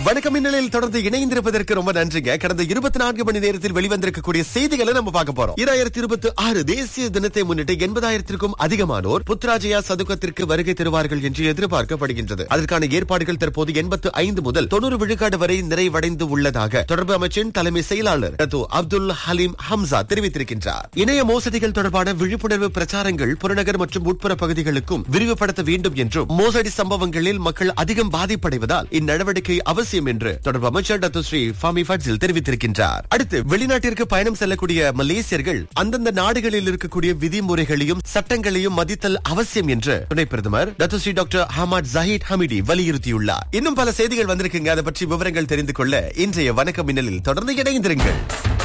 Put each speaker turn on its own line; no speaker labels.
வணக்கம் மின்னலில் தொடர்ந்து இணைந்திருப்பதற்கு ரொம்ப நன்றிங்க கடந்த இருபத்தி நான்கு மணி நேரத்தில் வெளிவந்திருக்கக்கூடிய செய்திகளை நம்ம பார்க்க போறோம் இராயிரத்தி இருபத்தி ஆறு தேசிய தினத்தை முன்னிட்டு எண்பதாயிரத்திற்கும் அதிகமானோர் புத்ராஜயா சதுக்கத்திற்கு வருகை தருவார்கள் என்று எதிர்பார்க்கப்படுகின்றது அதற்கான ஏற்பாடுகள் தற்போது எண்பத்து ஐந்து முதல் தொண்ணூறு விழுக்காடு வரை நிறைவடைந்து உள்ளதாக தொடர்பு அமைச்சின் தலைமை செயலாளர் ரத்து அப்துல் ஹலீம் ஹம்சா தெரிவித்திருக்கின்றார் இணைய மோசடிகள் தொடர்பான விழிப்புணர்வு பிரச்சாரங்கள் புறநகர் மற்றும் உட்புற பகுதிகளுக்கும் விரிவுபடுத்த வேண்டும் என்றும் மோசடி சம்பவங்களில் மக்கள் அதிகம் பாதிப்படைவதால் இந்நடவடிக்கை அவசியம் என்று தொடர்பு அமைச்சர் டாக்டர் ஸ்ரீ ஃபாமி ஃபட்சில் தெரிவித்திருக்கின்றார் அடுத்து வெளிநாட்டிற்கு பயணம் செல்லக்கூடிய மலேசியர்கள் அந்தந்த நாடுகளில் இருக்கக்கூடிய விதிமுறைகளையும் சட்டங்களையும் மதித்தல் அவசியம் என்று துணை பிரதமர் doctor Sri doctor Hamad Zahid Hamidi வலியுறுத்தியுள்ளார் இன்னும் பல செய்திகள் வந்திருக்குங்க அதை பற்றி விவரங்கள் தெரிந்து கொள்ள இன்றைய வணக்க மின்னலில் தொடர்ந்து இணைந்திருங்கள்